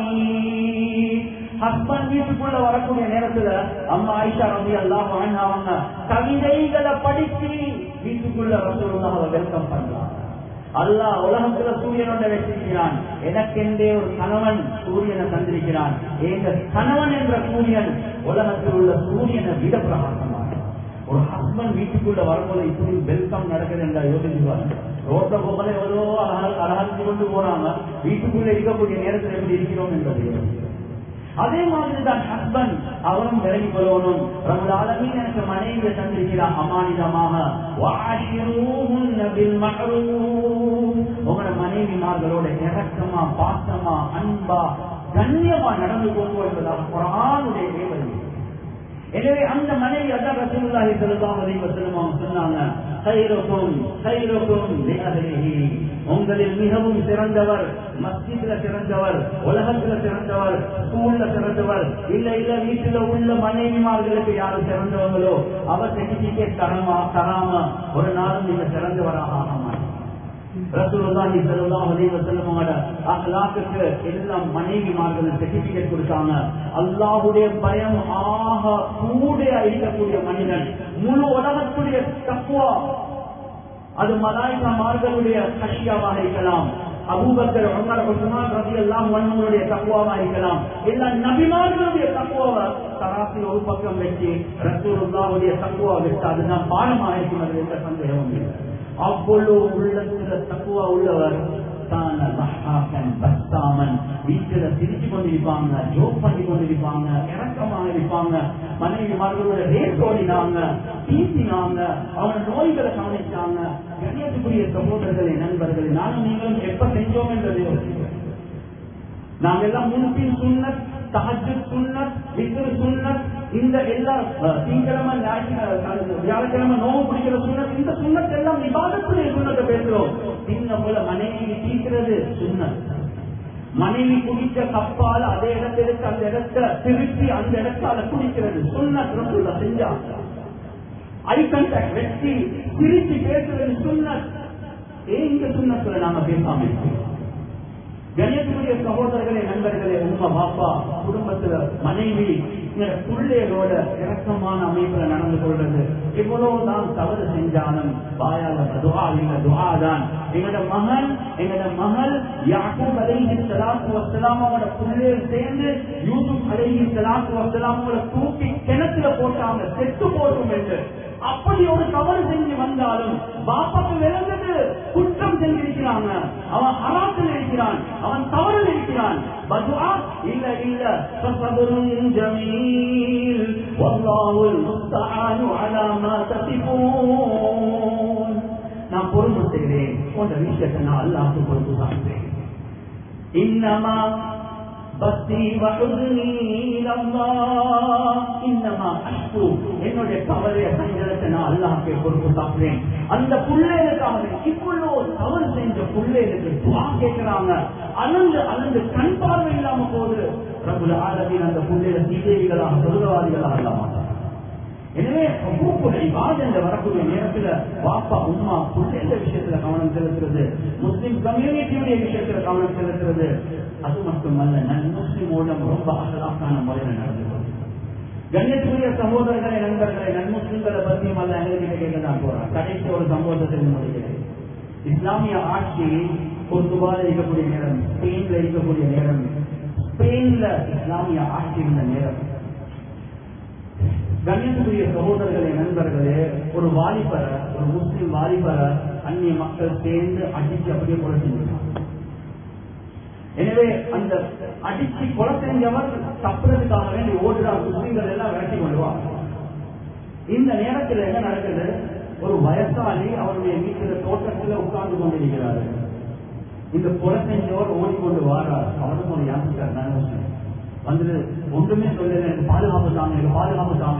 ஹஸ்பண்ட் வீட்டுக்குள்ள வரக்கூடிய நேரத்துல அம்மா ஆயிஷா ரவி அல்லாஹ் அவங்க கவிதைகளை படிச்சு வீட்டுக்குள்ள ரசூலுல்லாஹ் வெல்கம் பண்றாங்க அல்லாஹ் உலகத்துல சூரியனோட வச்சிருக்கிறான் எனக்கென்றே ஒரு கணவன் சூரியனை தந்திருக்கிறான் எங்க கணவன் என்ற சூரியன் உலகத்தில் உள்ள சூரியனை விட பிரகாசமான ஒரு ஹஸ்பண்ட் வீட்டுக்குள்ள வரும்போது இப்படி வெல்கம் நடக்குது என்ற யோசிச்சுவாங்க ரோட்ல போகல எவ்வளோ அழகாச்சு கொண்டு போறாங்க வீட்டுக்குள்ள இருக்கக்கூடிய நேரத்தில் எப்படி இருக்கிறோம் என்பது அதே மாதிரிதான் ஹஸ்பண்ட் அவரும் விலகி கொள்ளணும் ரமலாலமீ எனக்கு மனைவியை தந்திருக்கிறார் அமானிதமாக உங்களோட மனைவிமார்களோட இறக்கமா பாசமா அன்பா கண்ணியமா நடந்து கொண்டு என்பதாக குரானுடைய தேவதை எனவே அந்த மனைவி அதான் ரசூலுல்லாஹி ஸல்லல்லாஹு அலைஹி வஸல்லம் சொன்னாங்க கைருக்கும் கைருக்கும் லிஅஹ்லிஹி உங்களில் மிகவும் சிறந்தவர் மஸ்ஜித்ல சிறந்தவர் உலகத்துல சிறந்தவர் ஸ்கூல்ல சிறந்தவர் இல்ல இல்ல வீட்டுல உள்ள மனைவிமார்களுக்கு யாரு சிறந்தவங்களோ அவர் சர்டிபிகேட் தரமா தராம ஒரு நாளும் நீங்க சிறந்தவராக ஆக மாட்டீங்க ரசூலுல்லாஹி ஸல்லல்லாஹு அலைஹி வஸல்லமோட அக்லாக்குக்கு எல்லாம் மனைவிமார்கள் சர்டிபிகேட் கொடுத்தாங்க அல்லாஹ்வுடைய பயம் ஆக கூட இருக்கக்கூடிய மனிதன் முழு உலகத்துடைய தக்குவா அது மலாய்க்காமார்களுடைய கஷியாவாக இருக்கலாம் அபூபக்கர் உமர் உஸ்மான் ரவி எல்லாம் வண்ணங்களுடைய தக்குவாவா இருக்கலாம் எல்லா நபிமார்களுடைய தக்குவாவை சராசி ஒரு பக்கம் வச்சு ரசூலுல்லாவுடைய தக்குவா வச்சு அதுதான் பாடமாக இருக்கிறது என்ற சந்தேகமும் இல்லை அவ்வளவு உள்ளத்துல தக்குவா உள்ளவர் வீட்டுல சிரிச்சு கொண்டிருப்பாங்க ஜோக் பண்ணி கொண்டிருப்பாங்க இறக்கமாக இருப்பாங்க மனைவி மார்களோட ரேட் ஓடினாங்க பேசினாங்க அவங்க நோய்களை கவனிச்சாங்க கண்ணியத்துக்குரிய சகோதரர்களே நண்பர்களே நானும் நீங்களும் எப்ப செஞ்சோம் என்றது நாங்க எல்லாம் முன்பின் சுண்ணத் தஹஜ் சுண்ணத் விக்ரு சுண்ணத் இந்த எல்லா அஹ், திங்கட்கிழமை ஞாயிற்றுக்கிழமை வியாழக்கிழமை நோவு பிடிக்கிற சுண்ணத் இந்த சுண்ணத் எல்லாம் விவாதத்துடைய சுண்ணத்தை பேசுறோம் தின்ன போல மனைவி தீக்கிறது சுண்ணத் மனைவி குடிச்ச கப்பால் அதே இடத்திற்கு அந்த இடத்தை திருப்பி அந்த இடத்தால குடிக்கிறது சுண்ணத் ரசூல்லா செஞ்சாங்க ஐ கான்டாக்ட் வெற்றி சிரிச்சு பேசுறது சுண்ணத் ஏன் இந்த சுண்ணத்துல நாம பேசாம இருக்கோம் கணியத்துக்குரிய சகோதரர்களே நண்பர்களே உங்க பாப்பா குடும்பத்துல மனைவி எங்களோட பிள்ளைகளோட இறக்கமான அமைப்புல நடந்து கொள்றது எவ்வளவுதான் தவறு செஞ்சாலும் வாயால துவா இல்ல துவா தான் எங்களோட மகன் எங்களோட மகள் யாக்கூப் அலைஹி ஸலாத்து வஸ்ஸலாம் அவங்களோட பிள்ளைகள் சேர்ந்து யூசுப் அலைஹி ஸலாத்து வஸ்ஸலாம் அவங்கள தூக்கி கிணத்துல போட்டாங்க செத்து போட்டும் என்று அப்படி ஒரு தவறு செஞ்சு வந்தாலும் பாப்பாக்கு விளங்குது குற்றம் செஞ்சிருக்கிறாங்க அவன் ஹராத்தில் இருக்கிறான் அவன் தவறில் இருக்கிறான் பதுவா இல்ல இல்ல ஃபஸபருன் ஜமீல் வல்லாஹுல் முஸ்தஆனு அலா மா தசிஃபூன் நான் பொறுப்பு செய்கிறேன் போன்ற விஷயத்தை நான் அல்லாஹ்க்கு பொறுப்பு சாப்பிட்டேன் இன்னமா பக்தி வகுதி இன்னமா அஷ்பு என்னுடைய கவலைய சஞ்சலத்தை நான் அல்லாஹ்க்கு பொறுப்பு சாப்பிடுறேன் அந்த புள்ளைகளுக்காக இவ்வளவு தவறு செஞ்ச புள்ளைகளுக்கு துவா கேட்கிறாங்க அலந்து அலந்து கண் பார்வை இல்லாம போகுது பிரபுல ஆலமின் அந்த புள்ளைகளை சீதைகளாக சொர்க்கவாதிகளாக இல்லாம எனவே ஒவ்வொரு வாதந்த வரக்கூடிய நேரத்துல வாப்பா உமா பிள்ளைங்க விஷயத்துல கவனம் செலுத்துறது முஸ்லிம் கம்யூனிட்டியுடைய விஷயத்துல கவனம் செலுத்துறது அது மட்டுமல்ல நன் முஸ்லிமோட ரொம்ப அகலாக்கான முறையில நடந்து கொள்வது. கண்ணியத்துக்குரிய சகோதரர்களை நண்பர்களை நன்முஸ்லிம்களை பத்தியும் அல்ல எங்ககிட்ட கேட்க தான் போறான் கடைசி ஒரு சம்பவத்தை தெரிந்து முடிக்கிறேன் இஸ்லாமிய ஆட்சி பொறுத்துபால இருக்கக்கூடிய நேரம் ஸ்பெயின்ல இருக்கக்கூடிய நேரம் ஸ்பெயின்ல இஸ்லாமிய ஆட்சி இருந்த நேரம் கண்ணியத்துக்குரிய சகோதரர்களே நண்பர்களே ஒரு வாலிபரை ஒரு முஸ்லிம் வாலிபரை அந்நிய மக்கள் சேர்ந்து அடிச்சு அப்படியே கொலை செஞ்சிருக்காங்க எனவே அந்த அடிச்சு கொலை செஞ்சவர் தப்புறதுக்காக வேண்டி ஓடுறார் முஸ்லிம்கள் எல்லாம் விரட்டி கொள்வார் இந்த நேரத்தில் என்ன நடக்குது ஒரு வயசாளி அவருடைய வீட்டுல தோட்டத்துல உட்கார்ந்து கொண்டிருக்கிறாரு இந்த கொலை செஞ்சவர் ஓடிக்கொண்டு வாரார் அவருக்கு ஒரு யாசிக்கார் நான் முஸ்லிம் வந்து ஒன்றுமே சொல்லல எனக்கு பாதுகாப்பு தாங்க எனக்கு பாதுகாப்பு தாங்க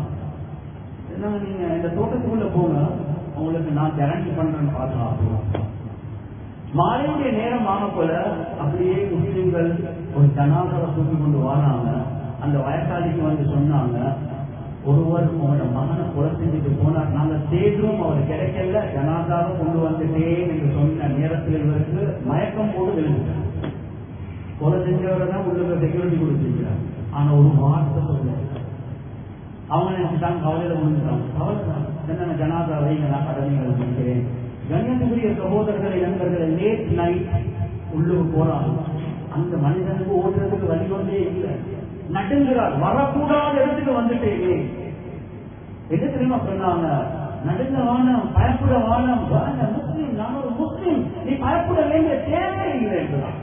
என்ன நீங்க இந்த தோட்டத்துக்குள்ள போங்க உங்களுக்கு நான் கேரண்டி பண்றேன்னு பாதுகாப்பு மாலையுடைய நேரம் ஆன போல அப்படியே முஸ்லிம்கள் ஒரு ஜனாதாவை தூக்கி கொண்டு வராங்க அந்த வயசாளிக்கு வந்து சொன்னாங்க ஒருவர் உங்களோட மகனை கொலை செஞ்சுட்டு போனார் நாங்க தேடுறோம் அவர் கிடைக்கல ஜனாதாவை கொண்டு வந்துட்டேன் என்று சொன்ன நேரத்தில் இவருக்கு மயக்கம் போட்டு விழுந்துட்டார் கொலை செஞ்சவரை தான் உள்ள செக்யூரிட்டி கொடுத்துருக்கிறார் ஆனா ஒரு வார்த்தை சொல்ல அவங்க நினைச்சுட்டாங்க கவலையில முடிஞ்சுட்டாங்க கவலை தான் என்ன ஜனாதாவை நான் கடமைகளை முடிக்கிறேன் கண்ணியத்துக்குரிய சகோதரர்களை நண்பர்களை லேட் நைட் உள்ளுக்கு போறாங்க அந்த மனிதனுக்கு ஓட்டுறதுக்கு வழி கொண்டே இல்லை நடுங்குறார் வரக்கூடாத இடத்துக்கு வந்துட்டேனே என்ன தெரியுமா சொன்னாங்க நடுங்க வானம் பயப்பட வானம் வாங்க முஸ்லீம் நான் ஒரு முஸ்லீம் நீ பயப்பட வேண்டிய தேவை இல்லை என்றான்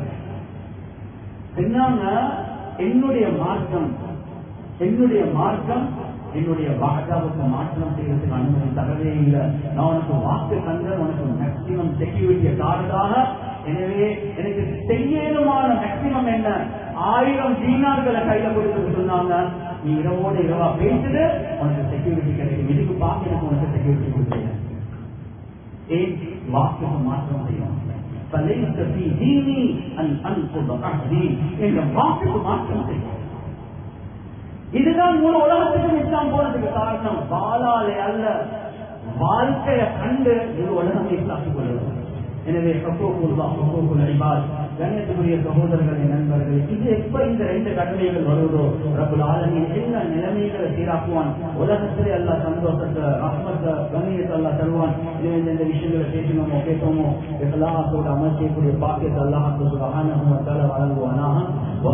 சொன்னாங்க என்னுடைய மார்க்கம் என்னுடைய மார்க்கம் என்னுடைய வாக்காவுக்கு மாற்றம் செய்யறதுக்கு அனுமதி தரவே இல்லை நான் உனக்கு வாக்கு தந்தேன் உனக்கு மேக்சிமம் செக்யூரிட்டியை தாரதாக எனவே எனக்கு செய்யணுமான மேக்சிமம் என்ன ஆயிரம் தீனார்களை கையில கொடுத்து சொன்னாங்க நீ இரவோட இரவா பேசுது உனக்கு செக்யூரிட்டி கிடைக்கும் இதுக்கு பார்த்து எனக்கு உனக்கு செக்யூரிட்டி கொடுத்தேன் ஏன் வாக்குக்கு மாற்றம் செய்யணும் فليس في ديني ان انقض عهدي என்ற வாக்குக்கு மாற்றம் செய்யும் இதுதான் முழு உலகத்துக்கும் இஸ்லாம் போனதுக்கு காரணம் வாழாலே அல்ல வாழ்க்கையை கண்டு முழு உலகத்தை இஸ்லாமிக் கொள்ளும் எனவே ஹக்கோக்குல்லா ஹக்கோக்குல் அடிபால் கண்ணியத்துக்குரிய சகோதரர்களை நண்பர்கள் இது எப்ப இந்த ரெண்டு கடமைகள் வருவதோ ரபுல் ஆலமின் என்ன நிலைமைகளை சீராக்குவான் உலகத்திலே அல்லா சந்தோஷத்தை ரஹ்மத்தை கண்ணியத்தை அல்லா தருவான் எனவே இந்த விஷயங்களை பேசணுமோ கேட்போமோ எல்லாத்தோட அமல் செய்யக்கூடிய பாக்கியத்தை அல்லாஹ் சுபஹானஹு வ தஆலா வழங்குவானாக